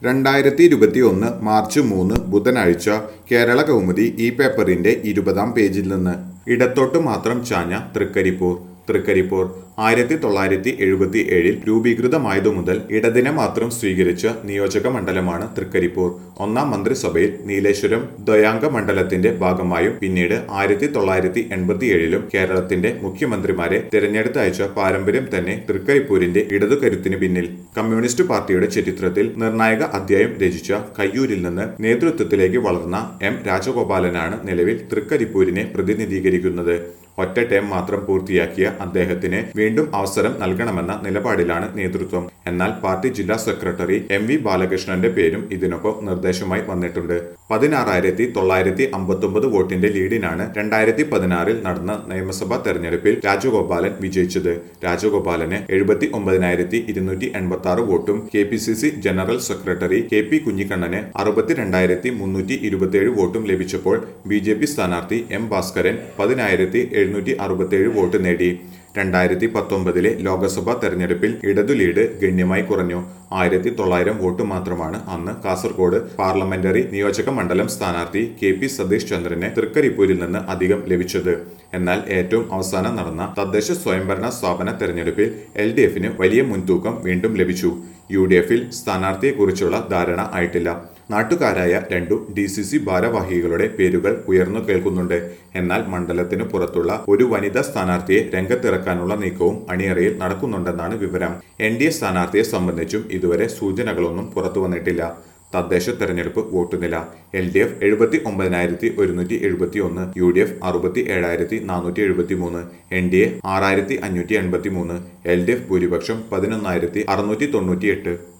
രണ്ടായിരത്തി ഇരുപത്തി ഒന്ന് മാർച്ച് മൂന്ന് ബുധനാഴ്ച കേരള കൗമുദി ഈ പേപ്പറിന്റെ ഇരുപതാം പേജിൽ നിന്ന് ഇടത്തോട്ട് മാത്രം ചാഞ്ഞ തൃക്കരിപ്പൂർ തൃക്കരിപ്പൂർ ആയിരത്തി തൊള്ളായിരത്തി എഴുപത്തി ഏഴിൽ രൂപീകൃതമായതു മുതൽ ഇടതിനെ മാത്രം സ്വീകരിച്ച നിയോജക മണ്ഡലമാണ് തൃക്കരിപ്പൂർ ഒന്നാം മന്ത്രിസഭയിൽ നീലേശ്വരം ദ്വയാംഗ മണ്ഡലത്തിന്റെ ഭാഗമായും പിന്നീട് ആയിരത്തി തൊള്ളായിരത്തി എൺപത്തി ഏഴിലും കേരളത്തിന്റെ മുഖ്യമന്ത്രിമാരെ തിരഞ്ഞെടുത്തയച്ച പാരമ്പര്യം തന്നെ തൃക്കരിപ്പൂരിന്റെ ഇടതു കരുത്തിന് പിന്നിൽ കമ്മ്യൂണിസ്റ്റ് പാർട്ടിയുടെ ചരിത്രത്തിൽ നിർണായക അധ്യായം രചിച്ച കയ്യൂരിൽ നിന്ന് നേതൃത്വത്തിലേക്ക് വളർന്ന എം രാജഗോപാലനാണ് നിലവിൽ തൃക്കരിപ്പൂരിനെ പ്രതിനിധീകരിക്കുന്നത് ഒറ്റ ടേം മാത്രം പൂർത്തിയാക്കിയ അദ്ദേഹത്തിന് വീണ്ടും അവസരം നൽകണമെന്ന നിലപാടിലാണ് നേതൃത്വം എന്നാൽ പാർട്ടി ജില്ലാ സെക്രട്ടറി എം വി ബാലകൃഷ്ണന്റെ പേരും ഇതിനൊപ്പം നിർദ്ദേശമായി വന്നിട്ടുണ്ട് പതിനാറായിരത്തി തൊള്ളായിരത്തി അമ്പത്തൊമ്പത് വോട്ടിന്റെ ലീഡിനാണ് രണ്ടായിരത്തി പതിനാറിൽ നടന്ന നിയമസഭാ തെരഞ്ഞെടുപ്പിൽ രാജഗോപാലൻ വിജയിച്ചത് രാജഗോപാലന് എഴുപത്തി ഒമ്പതിനായിരത്തി ഇരുന്നൂറ്റി എൺപത്തി ആറ് വോട്ടും K P C C general secretary K P കുഞ്ഞിക്കണ്ണന് അറുപത്തിരണ്ടായിരത്തി മുന്നൂറ്റി ഇരുപത്തിയേഴ് വോട്ടും ലഭിച്ചപ്പോൾ ബി ജെ പി സ്ഥാനാർത്ഥി എം ഭാസ്കരൻ പതിനായിരത്തി എഴുന്നൂറ്റി അറുപത്തിയേഴ് വോട്ട് നേടി രണ്ടായിരത്തി പത്തൊമ്പതിലെ ലോക്സഭാ തെരഞ്ഞെടുപ്പിൽ ഇടതു ലീഡ് ഗണ്യമായി കുറഞ്ഞു ആയിരത്തി തൊള്ളായിരം വോട്ട് മാത്രമാണ് അന്ന് കാസർഗോഡ് പാർലമെന്ററി നിയോജക മണ്ഡലം സ്ഥാനാർത്ഥി കെ പി സതീഷ് ചന്ദ്രന് തൃക്കരിപ്പൂരിൽ നിന്ന് അധികം ലഭിച്ചത് എന്നാൽ ഏറ്റവും അവസാനം നടന്ന തദ്ദേശ സ്വയംഭരണ സ്ഥാപന തെരഞ്ഞെടുപ്പിൽ എൽ ഡി എഫിന് വലിയ മുൻതൂക്കം വീണ്ടും ലഭിച്ചു യു ഡി എഫിൽ സ്ഥാനാർത്ഥിയെക്കുറിച്ചുള്ള ധാരണ ആയിട്ടില്ല നാട്ടുകാരായ രണ്ടു ഡി സി സി ഭാരവാഹികളുടെ പേരുകൾ ഉയർന്നു കേൾക്കുന്നുണ്ട് എന്നാൽ മണ്ഡലത്തിന് പുറത്തുള്ള ഒരു വനിതാ സ്ഥാനാർത്ഥിയെ രംഗത്തിറക്കാനുള്ള നീക്കവും അണിയറയിൽ നടക്കുന്നുണ്ടെന്നാണ് വിവരം എൻ ഡി എ സ്ഥാനാർത്ഥിയെ സംബന്ധിച്ചും ഇതുവരെ സൂചനകളൊന്നും പുറത്തു വന്നിട്ടില്ല തദ്ദേശ തെരഞ്ഞെടുപ്പ് വോട്ടുനില എൽ ഡി എഫ് എഴുപത്തി ഒമ്പതിനായിരത്തി ഒരുന്നൂറ്റി എഴുപത്തി ഒന്ന് യു ഡി എഫ് അറുപത്തി ഏഴായിരത്തി നാനൂറ്റി എഴുപത്തി മൂന്ന് എൻ ഡി എ ആറായിരത്തി അഞ്ഞൂറ്റി എൺപത്തി മൂന്ന് എൽ ഡി എഫ് ഭൂരിപക്ഷം പതിനൊന്നായിരത്തി അറുന്നൂറ്റി തൊണ്ണൂറ്റി എട്ട്